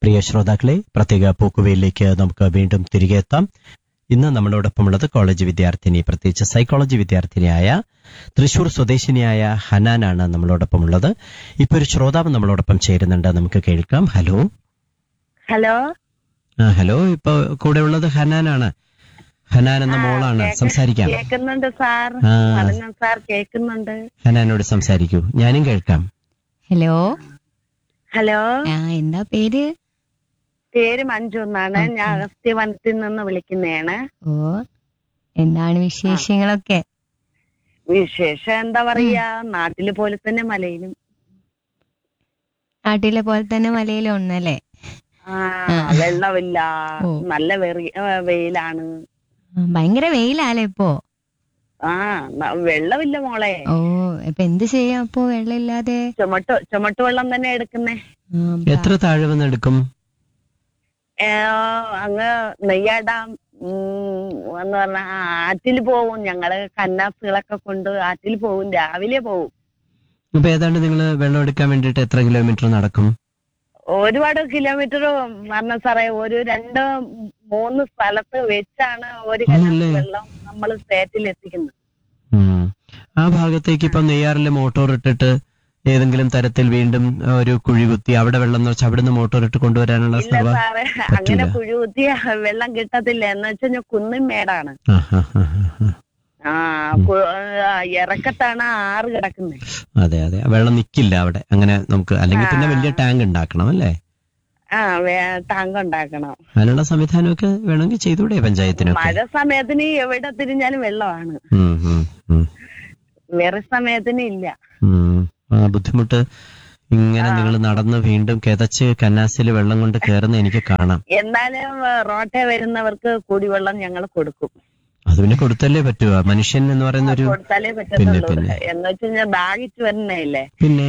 പ്രിയ ശ്രോതാക്കളെ പ്രത്യേക പോക്കുവയിലേക്ക് നമുക്ക് വീണ്ടും തിരികെ എത്താം ഇന്ന് നമ്മളോടൊപ്പമുള്ളത് കോളേജ് വിദ്യാർത്ഥിനി പ്രത്യേകിച്ച് സൈക്കോളജി വിദ്യാർത്ഥിനിയായ തൃശൂർ സ്വദേശിനിയായ ഹനാനാണ് നമ്മളോടൊപ്പമുള്ളത് ഇപ്പൊ ഒരു ശ്രോതാവ് നമ്മളോടൊപ്പം ചേരുന്നുണ്ട് നമുക്ക് കേൾക്കാം ഹലോ ഹലോ ആ ഹലോ ഇപ്പൊ കൂടെ ഉള്ളത് ഹനാനാണ് ഹനാൻ എന്ന മോളാണ് കേക്ക- സംസാരിക്കാം കേക്കുന്നുണ്ട് സാർ ആ. പറഞ്ഞു സാർ കേക്കുന്നുണ്ട് ഹനാനോട് സംസാരിക്കൂ ഞാനും കേൾക്കാം ഹലോ ഹലോ ആ എന്താ പേര് പേര് മഞ്ജു എന്നാണ് ഓക്കേ. ഞാൻ അഗസ്ത്യവനത്തിൽ നിന്ന് വിളിക്കുന്നതാണ് ഓ എന്താണ് വിശേഷങ്ങളൊക്കെ വിശേഷം എന്താ പറയാ നാട്ടില് പോലെ തന്നെ മലയിലും നാട്ടിലെ പോലെ തന്നെ മലയിലും ഒന്നല്ലേ ആ ആ. വെള്ളമില്ല ഓ. നല്ല വെറി ആ, വെയിലാണ് ആ, ഭയങ്കര വെയിലാലേ ഇപ്പോ ആ ന- വെള്ളമില്ല മോളെ ഓ ഇപ്പൊ എന്ത് ചെയ്യാം അപ്പോ വെള്ളമില്ലാതെ ചുമട്ട് ചുമട്ട് വെള്ളം തന്നെ എടുക്കുന്നേ ആ, ബ- എത്ര താഴെ വന്നെടുക്കും ഏ, അങ്ങ് നെയ്യാടാം ഉം, എന്ന് പറഞ്ഞ ആറ്റിൽ പോവും ഞങ്ങള് കന്നാസുകളൊക്കെ കൊണ്ട് ആറ്റിൽ പോവും രാവിലെ പോവും അപ്പൊ ഏതാണ്ട് നിങ്ങൾ വെള്ളം എടുക്കാൻ വേണ്ടിയിട്ട് എത്ര കിലോമീറ്റർ നടക്കും ഒരുപാട് കിലോമീറ്റർ പറഞ്ഞ സാറേ ഒരു രണ്ട് മൂന്ന് സ്ഥലത്ത് വെച്ചാണ് ഒരു കനാസ് ആണല്ലേ? വെള്ളം നമ്മൾ സ്റ്റേറ്റിൽ എത്തിക്കുന്നത് ഉം. ആ ഭാഗത്തേക്ക് ഇപ്പം നെയ്യാറിലെ മോട്ടോർ ഇട്ടിട്ട് ഏതെങ്കിലും തരത്തിൽ വീണ്ടും ഒരു കുഴി കുത്തി അവിടെ വെള്ളം നിറച്ച് അവിടുന്ന് മോട്ടോർ ഇട്ട് കൊണ്ടുവരാനുള്ള ഇല്ല സർവ സാറേ അങ്ങനെ കുഴി കുത്തിയ വെള്ളം കിട്ടത്തില്ല എന്ന് വെച്ചാൽ കുന്നും മേടാണ് ആ, ആ, ആ, ആ. ആ കു- ആ, ഇറക്കത്താണ് ആറ് കിടക്കുന്നത് അതെ അതെ വെള്ളം നിക്കില്ല അവിടെ അങ്ങനെ നമുക്ക് അല്ലെങ്കിൽ പിന്നെ വലിയ ടാങ്ക് ഉണ്ടാക്കണം അല്ലേ ആ വേ- ടാങ്ക് ഉണ്ടാക്കണം അതിനുള്ള സംവിധാനമൊക്കെ വേണമെങ്കിൽ ചെയ്തൂടെ പഞ്ചായത്തിനൊക്കെ മഴ സമയത്തിന് എവിടെ തിരിഞ്ഞാലും വെള്ളമാണ് ഉം, ഉം, ഉം, വേറെ സമയത്തിന് ഇല്ല ഉം. ആ ബുദ്ധിമുട്ട് ഇങ്ങനെ നിങ്ങൾ നടന്ന് വീണ്ടും കിതച്ച് കന്നാസിൽ വെള്ളം കൊണ്ട് കയറുന്ന എനിക്ക് കാണാം എന്നാലും റോട്ടെ വരുന്നവർക്ക് കുടിവെള്ളം ഞങ്ങൾ കൊടുക്കും അത് പിന്നെ കൊടുത്തല്ലേ പറ്റുക മനുഷ്യൻ എന്ന് പറയുന്ന ഒരു കൊടുത്താലേ പിന്നെ, പറ്റത്തുള്ളൂ പിന്നെ. എന്ന് വെച്ച് കഴിഞ്ഞാൽ ദാഹിച്ചു വരുന്നല്ലേ പിന്നെ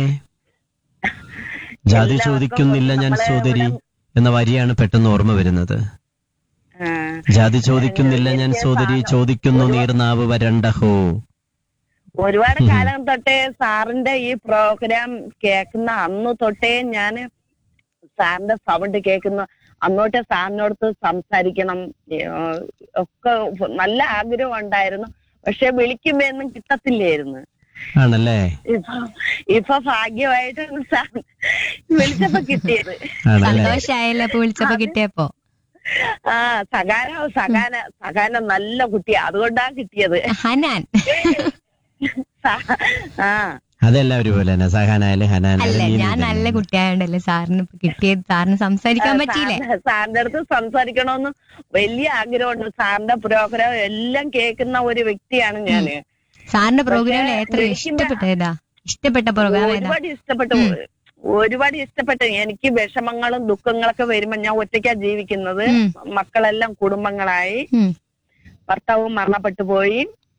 ജാതി എല്ലാവർക്കും ചോദിക്കുന്നില്ല ഞാൻ നമ്മളെ സോദരി ഇവിടെ- എന്ന വരിയാണ് പെട്ടെന്ന് ഓർമ്മ വരുന്നത് ആ. ജാതി ചോദിക്കുന്നില്ല ഞാൻ സോദരി ചോദിക്കുന്നു നീർനാവ് വരണ്ടഹോ ഒരുപാട് കാലം തൊട്ടേ സാറിന്റെ ഈ പ്രോഗ്രാം കേൾക്കുന്ന അന്ന് തൊട്ടേ ഞാൻ സാറിന്റെ സൗണ്ട് കേൾക്കുന്ന അന്നോട്ടെ സാറിനോടത്ത് സംസാരിക്കണം ഏഹ് ഒക്കെ നല്ല ആഗ്രഹം ഉണ്ടായിരുന്നു പക്ഷെ വിളിക്കുമ്പോഴൊന്നും കിട്ടത്തില്ലായിരുന്നു ആണല്ലേ ഇപ്പൊ ഇപ്പൊ ഭാഗ്യമായിട്ട് സാർ വിളിച്ചപ്പോ കിട്ടിയത് ആണല്ലേ സന്തോഷായല്ലോ അപ്പൊ വിളിച്ചപ്പോ കിട്ടിയപ്പോ ആ സകാന സകാന സകാന നല്ല കുട്ടിയാ അതുകൊണ്ടാ കിട്ടിയത് ഹനാൻ സ- ആ അതെല്ലാം ഒരുപോലെ തന്നെ സഹാനായാലും അല്ല ഹനാനായാലും ഞാൻ നല്ല കുട്ടിയായോണ്ടല്ലേ സാറിന് ഇപ്പൊ കിട്ടിയത് സാറിന് സംസാരിക്കാൻ പറ്റിയില്ലേ സാറിന്റെ- സാറിന്റെ അടുത്ത് സംസാരിക്കണമെന്ന് വലിയ ആഗ്രഹമുണ്ട് സാറിന്റെ പ്രോഗ്രാം എല്ലാം കേൾക്കുന്ന ഒരു വ്യക്തിയാണ് ഞാന് സാറിന്റെ പ്രോഗ്രാമിൽ പക്ഷേ എത്ര വിളിക്കുമ്പോ- ഇഷ്ടപ്പെട്ട ഏതാ ഇഷ്ടപ്പെട്ട പ്രോഗ്രാം ഏതാ ഒരുപാട് ഇഷ്ടപ്പെട്ടു ഒരുപാട് ഇഷ്ടപ്പെട്ടു എനിക്ക് വിഷമങ്ങളും ദുഃഖങ്ങളൊക്കെ വരുമ്പോ ഞാൻ ഒറ്റയ്ക്കാ ജീവിക്കുന്നത് ഉം. മക്കളെല്ലാം കുടുംബങ്ങളായി ഉം. ഭർത്താവും മരണപ്പെട്ടു പോയി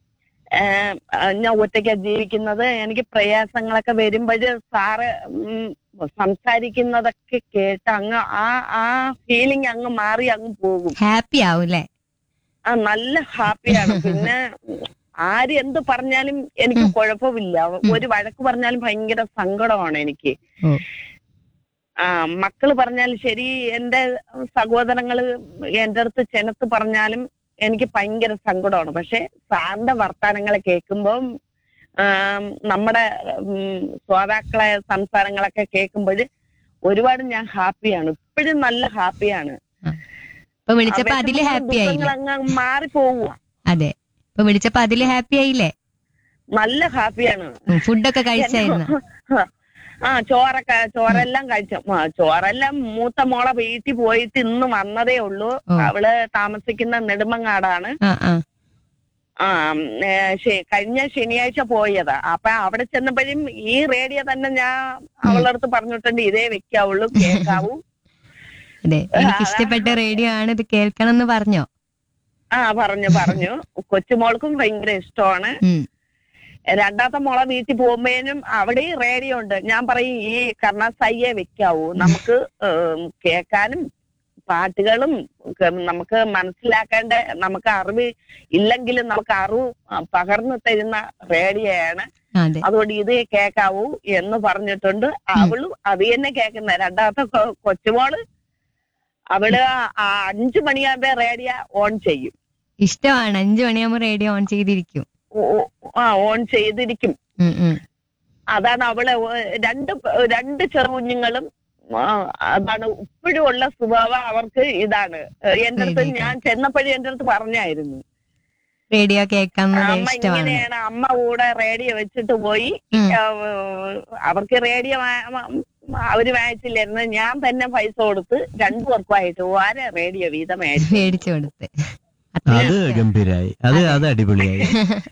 ഏഹ് ഞാൻ ഒറ്റയ്ക്കാ ജീവിക്കുന്നത് എനിക്ക് പ്രയാസങ്ങളൊക്കെ വരുമ്പോഴ് സാറ് ഉം, സംസാരിക്കുന്നതൊക്കെ കേട്ട് അങ്ങ് ആ ആ ഫീലിംഗ് അങ്ങ് മാറി അങ്ങ് പോകും ഹാപ്പി ആവൂല്ലേ ആ നല്ല ഹാപ്പിയാണ് പിന്നെ ആര് എന്ത് പറഞ്ഞാലും എനിക്ക് കുഴപ്പമില്ല ഒരു വഴക്ക് പറഞ്ഞാലും ഭയങ്കര സങ്കടമാണ് എനിക്ക് ഓ. ആ മക്കള് പറഞ്ഞാലും ശരി എന്റെ സഹോദരങ്ങള് എന്റെ അടുത്ത് ചെനത്ത് പറഞ്ഞാലും എനിക്ക് ഭയങ്കര സങ്കടമാണ് പക്ഷെ സാറിന്റെ വർത്താനങ്ങളെ കേൾക്കുമ്പോൾ നമ്മുടെ ഉം, ശ്രോതാക്കളെ സംസാരങ്ങളൊക്കെ കേൾക്കുമ്പോൾ ഒരുപാട് ഞാൻ ഹാപ്പിയാണ് ഇപ്പോഴും നല്ല ഹാപ്പിയാണ് ഇപ്പൊ വിളിച്ചപ്പോ അതില് ഹാപ്പി ആയില്ലേ അങ്ങ് മാറിപ്പോവുക അതെ ഇപ്പൊ വിളിച്ചപ്പോ അതില് ഹാപ്പി ആയില്ലേ നല്ല ഹാപ്പിയാണ് ഉം, ഫുഡൊക്കെ കഴിച്ചായിരുന്നു ആ ചോറൊക്കെ ചോറെല്ലാം കഴിച്ചു ആ, ചോറെല്ലാം മൂത്ത മോളെ വീട്ടിൽ പോയിട്ട് ഇന്ന് വന്നതേ ഉള്ളൂ ഓ. അവള് താമസിക്കുന്ന നെടുമങ്ങാടാണ് ആ ആ ആ ഉം, ഏ, ശ- കഴിഞ്ഞ ശനിയാഴ്ച പോയതാ അപ്പൊ അവിടെ ചെന്നപ്പോഴും ഈ റേഡിയോ തന്നെ ഞാൻ അവളുടെ അടുത്ത് പറഞ്ഞിട്ടുണ്ട് ഇതേ വെക്കാവുള്ളൂ കേൾക്കാവൂ അതെ എനിക്ക് ഇഷ്ടപ്പെട്ട റേഡിയോ ആണ് ഇത് കേൾക്കണം എന്ന് പറഞ്ഞോ ആ പറഞ്ഞു പറഞ്ഞു കൊച്ചുമോൾക്കും ഭയങ്കര ഇഷ്ടമാണ് ഉം രണ്ടാമത്തെ മോളെ വീട്ടിൽ പോകുമ്പോഴേനും അവിടെ റേഡിയോ ഉണ്ട് ഞാൻ പറയും ഈ കർണാസയ്യെ വെക്കാവൂ നമുക്ക് ഏം, കേൾക്കാനും പാട്ടുകളും ഒക്കെ നമുക്ക് മനസ്സിലാക്കേണ്ട നമുക്ക് അറിവ് ഇല്ലെങ്കിലും നമുക്ക് അറിവ് ആ, പകർന്നു തരുന്ന റേഡിയോയാണ് അതെ അതുകൊണ്ട് ഇത് കേൾക്കാവൂ എന്ന് പറഞ്ഞിട്ടുണ്ട് അവളും അത് തന്നെ കേൾക്കുന്ന രണ്ടാമത്തെ കൊ- കൊച്ചുമോള് അവള് ആ അഞ്ചു മണിയാകുമ്പോ റേഡിയോ ഓൺ ചെയ്യും ഇഷ്ടമാണ് അഞ്ചു മണിയാകുമ്പോ റേഡിയോ ഓൺ ചെയ്തിരിക്കും ഓ- ഓ- ആ ഓൺ ചെയ്തിരിക്കും ഉം, ഉം. അതാണ് അവളെ ഒ- രണ്ട് പ- രണ്ട് ചെറുകുഞ്ഞുങ്ങളും ആ, അതാണ് ഇപ്പോഴും ഉള്ള സ്വഭാവം അവർക്ക് ഇതാണ് എന്റെ അടുത്ത് ശരി. ഞാൻ ചെന്നപ്പോഴും എന്റെ അടുത്ത് പറഞ്ഞായിരുന്നു റേഡിയോ കേൾക്കുന്നത് അമ്മ ഇഷ്ടമാണ് ഇങ്ങനെയാണ് അമ്മ കൂടെ റേഡിയോ വെച്ചിട്ട് പോയി ഉം. ആ, അവർക്ക് റേഡിയോ വാ- മ- അവര് വാങ്ങിച്ചില്ലായിരുന്നു ഞാൻ തന്നെ പൈസ കൊടുത്ത് രണ്ടു പേർക്കുമായിട്ട് ഓരോ റേഡിയോ വീതം മേടിച്ചു മേടിച്ചു കൊടുത്ത് അത് ഗംഭീരായി അത് അത് അടിപൊളിയായി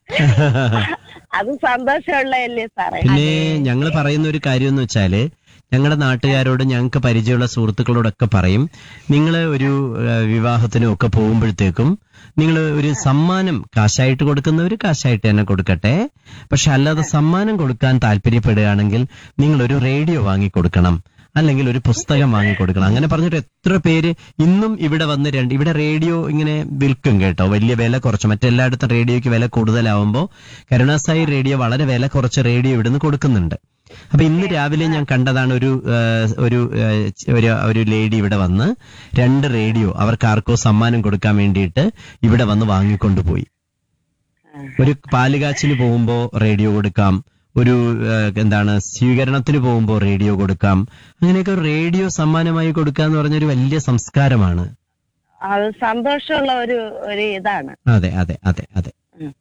അത് സന്തോഷമുള്ളതല്ലേ സാറേ പിന്നെ ഞങ്ങൾ പറയുന്ന ഒരു കാര്യം എന്ന് വെച്ചാല് ഞങ്ങളുടെ നാട്ടുകാരോട് ഞങ്ങൾക്ക് പരിചയമുള്ള സുഹൃത്തുക്കളോടൊക്കെ പറയും നിങ്ങൾ ഒരു ആ, വിവാഹത്തിനും ഒക്കെ പോകുമ്പോഴത്തേക്കും നിങ്ങൾ ഒരു സമ്മാനം കാശായിട്ട് കൊടുക്കുന്നവർ കാശായിട്ട് തന്നെ കൊടുക്കട്ടെ പക്ഷെ അല്ലാതെ സമ്മാനം കൊടുക്കാൻ താല്പര്യപ്പെടുകയാണെങ്കിൽ നിങ്ങൾ ഒരു റേഡിയോ വാങ്ങി കൊടുക്കണം അല്ലെങ്കിൽ ഒരു പുസ്തകം വാങ്ങി കൊടുക്കണം അങ്ങനെ പറഞ്ഞിട്ട് എത്ര പേര് ഇന്നും ഇവിടെ വന്ന് രണ്ട് ഇവിടെ റേഡിയോ ഇങ്ങനെ വിൽക്കും കേട്ടോ വലിയ വില കുറച്ച് മറ്റെല്ലായിടത്തും റേഡിയോയ്ക്ക് വില കൂടുതലാവുമ്പോൾ കരുണാസായി റേഡിയോ വളരെ വില കുറച്ച് റേഡിയോ ഇവിടുന്ന് കൊടുക്കുന്നുണ്ട് അപ്പൊ ഇന്ന് രാവിലെ ഞാൻ കണ്ടതാണ് ഒരു ആ, ഒരു ആ, ഒരു ഒരു ലേഡി ഇവിടെ വന്ന് രണ്ട് റേഡിയോ അവർക്ക് ആർക്കോ സമ്മാനം കൊടുക്കാൻ വേണ്ടിയിട്ട് ഇവിടെ വന്ന് വാങ്ങിക്കൊണ്ടുപോയി ഒരു പാലുകാച്ചിന് പോകുമ്പോ റേഡിയോ കൊടുക്കാം ഒരു ആ, എന്താണ് സ്വീകരണത്തിന് പോകുമ്പോ റേഡിയോ കൊടുക്കാം അങ്ങനെയൊക്കെ ഒരു റേഡിയോ സമ്മാനമായി കൊടുക്കുക എന്ന് പറഞ്ഞൊരു വലിയ സംസ്കാരമാണ് അത് സന്തോഷമുള്ള ഒരു ഒരു ഇതാണ് അതെ അതെ അതെ അതെ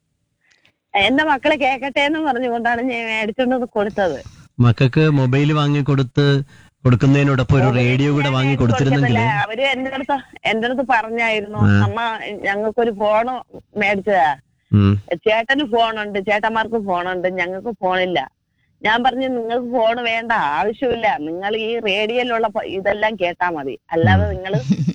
എന്റെ മക്കളെ കേക്കട്ടെ എന്ന് പറഞ്ഞുകൊണ്ടാണ് ഞാൻ മേടിച്ചോണ്ട് കൊടുത്തത് മക്കൾക്ക് മൊബൈൽ വാങ്ങിക്കൊടുത്ത് കൊടുക്കുന്നതിനോടൊപ്പം ഒരു റേഡിയോ കൂടെ വാങ്ങി കൊടുത്തിരുന്നെങ്കിൽ കൊടുക്കത്തില്ല. അവര് എന്റെ അടുത്ത് എന്റെ അടുത്ത് പറഞ്ഞായിരുന്നു അമ്മ ഞങ്ങൾക്കൊരു ഫോണ് മേടിച്ചതാ ഉം ചേട്ടന് ഫോണുണ്ട് ചേട്ടന്മാർക്ക് ഫോണുണ്ട് ഞങ്ങൾക്ക് ഫോണില്ല ഞാൻ പറഞ്ഞു നിങ്ങൾക്ക് ഫോൺ വേണ്ട ആവശ്യമില്ല നിങ്ങൾ ഈ റേഡിയോയിലുള്ള പ- ഇതെല്ലാം കേട്ടാ മതി അല്ലാതെ നിങ്ങൾ